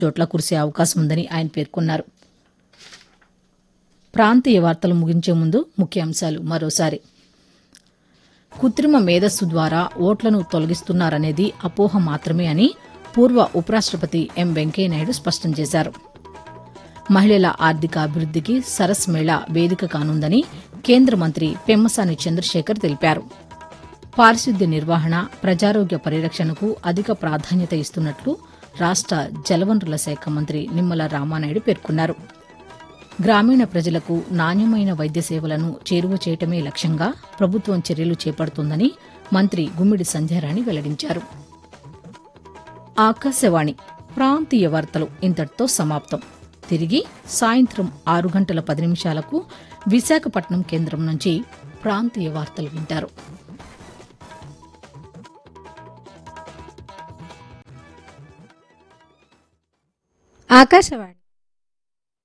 చోట్ల కురిసే అవకాశం ఉందని ఆయన పేర్కొన్నారు ప్రాంతీయ వార్తలు ముగించే ముందు ముఖ్యాంశాలు మరోసారి కృత్రిమ మేధస్సు ద్వారా ఓట్లను తొలగిస్తున్నారనేది అపోహ మాత్రమే అని పూర్వ ఉపరాష్టపతి ఎం వెంకయ్యనాయుడు స్పష్టం చేశారు మహిళల ఆర్థిక అభివృద్దికి సరస్ మేళా వేదిక కానుందని కేంద్ర మంత్రి పెమ్మసాని చంద్రశేఖర్ తెలిపారు పారిశుద్ధ్య నిర్వహణ ప్రజారోగ్య పరిరక్షణకు అధిక ప్రాధాన్యత ఇస్తున్నట్లు రాష్ట జలవనరుల శాఖ మంత్రి నిమ్మల రామానాయుడు పేర్కొన్నారు గ్రామీణ ప్రజలకు నాణ్యమైన వైద్య సేవలను చేరువ చేయటమే లక్ష్యంగా ప్రభుత్వం చర్యలు చేపడుతోందని మంత్రి గుమ్మిడి సంధ్యారాణి వెల్లడించారు ఆకాశవాణి ప్రాంతీయ వార్తలు ఇంతటితో సమాప్తం తిరిగి సాయంత్రం ఆరు గంటల పది నిమిషాలకు విశాఖపట్నం కేంద్రం నుంచి ప్రాంతీయ వార్తలు వింటారు ఆకాశవాణి